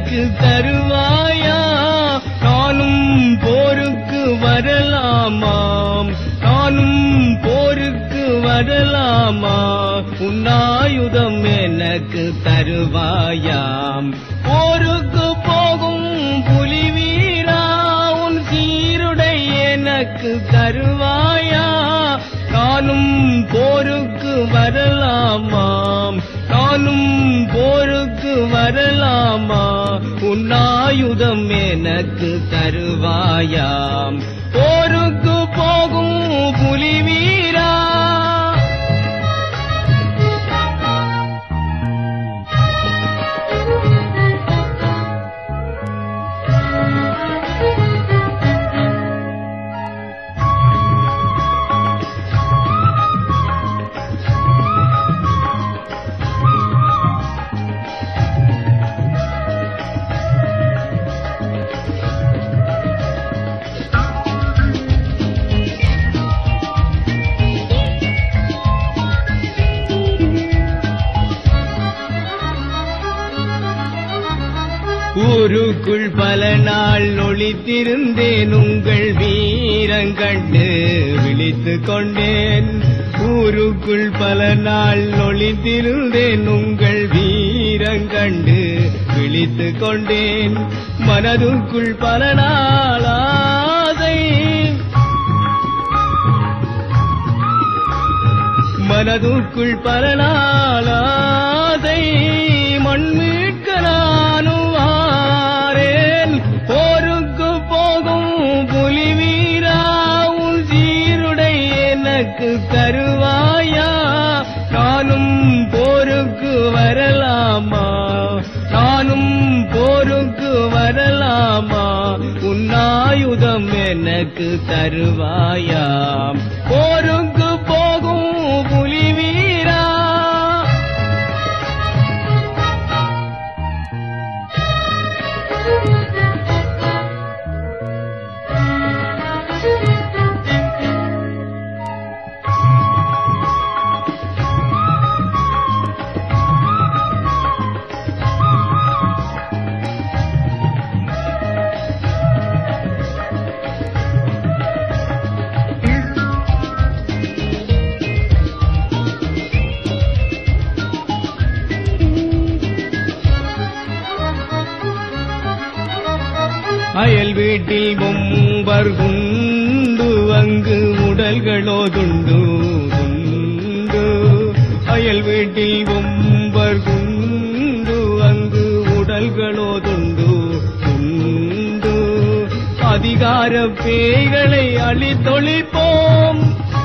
எனக்கு தருவாயா நானும் போருக்கு வரலாமாம் நானும் போருக்கு வரலாமா உன்னாயுதம் எனக்கு தருவாயாம் போருக்கு போகும் புலி வீரா உன் சீருடை எனக்கு தருவாயா நானும் போருக்கு வரலாமாம் நானும் போருக்கு வரலாமா உன்னாயுதம் எனக்கு தருவாயாம் போருக்கு போகும் புலி வீரா ஊருக்குள் பல நாள் ஒளித்திருந்தேன் உங்கள் வீரங்கண்டு விழித்துக் கொண்டேன் ஊருக்குள் பல நாள் ஒளித்திருந்தேன் உங்கள் வீரங்கண்டு விழித்துக் கொண்டேன் மனதுக்குள் பல நாள் ஆசை மனதுக்குள் பல நாளாதை மண்மீட்க நானும் வாரேன் போருக்கு போகும் புலி வீரா உன் சீருடை எனக்கு தருவாயா நானும் போருக்கு வரலாமா நானும் போருக்கு வரலாமா உன்னாயுதம் எனக்கு தருவாயா போருக்கு போகும் புலி வீரா அயல் வீட்டில் பொம்பர் குண்டு அங்கு உடல்களோ துண்டு துண்டு அயல் வீட்டில் பொம்பர் குண்டு அங்கு உடல்களோ துண்டு துண்டு அதிகார பேய்களை அழித்தொழிப்போம்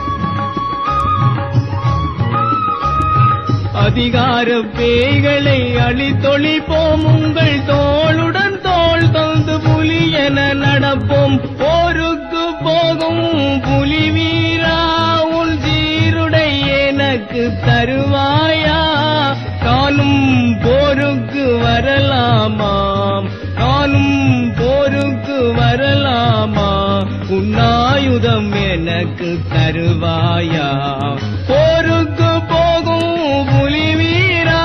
அதிகார பேய்களை அழித்தொழிப்போம் உங்கள் தோளுடன் தோள் தந்து புலி என நடப்போம் போருக்கு போகும் புலி வீரா உன் சீருடை எனக்கு தருவாயா நானும் போருக்கு வரலாமாம் நானும் போருக்கு வரலாமா உன்னாயுதம் எனக்கு தருவாயா போருக்கு போகும் புலி வீரா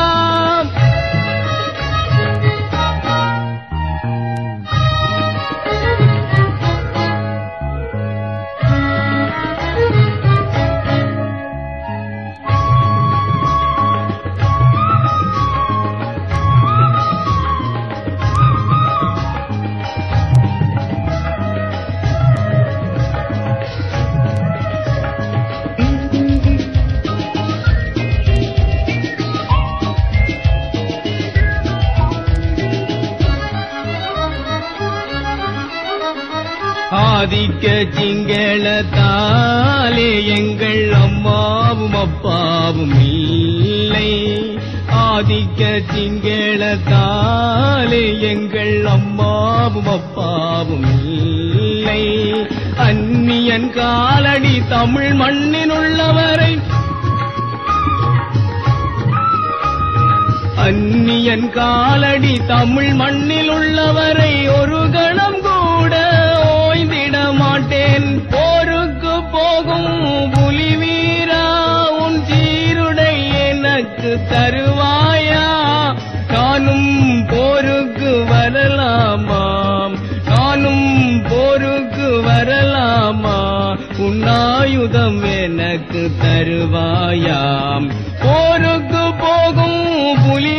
ஆதிக்க சிங்களத்தாலே எங்கள் அம்மாவும் அப்பாவும் இல்லை ஆதிக்க சிங்களத்தாலே எங்கள் அம்மாவும் அப்பாவும் இல்லை அந்நியன் காலடி தமிழ் மண்ணினுள்ளவரை அந்நியன் காலடி தமிழ் மண்ணில் உள்ளவரை ஒரு கணம் கூட ஓய்ந்திட மாட்டேன் போருக்கு போகும் புலி வீரா உன் சீருடை எனக்கு தருவாயா நானும் போருக்கு வர வரலாமாம் நானும் போருக்கு வரலாமா உன்னாயுதம் எனக்கு தருவாயாம் போருக்கு போகும் புலி